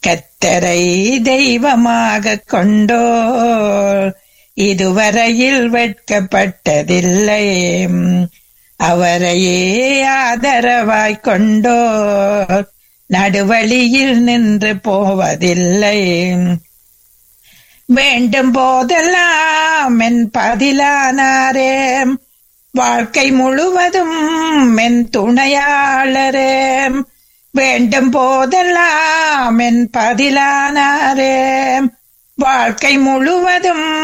கத்தரை தெய்வமாக கொண்டோர் இதுவரையில் வெட்கப்பட்டதில்லை அவரையே ஆதரவாய் கொண்டோர் நடுவழியில் நின்று போவதில்லை வேண்டும் போதெல்லாம் என் பதிலானாரே வாழ்க்கை முழுவதும் என் துணையாளரே வேண்டும் போதெல்லாம் என் பதிலானாரே வாழ்க்கை முழுவதும்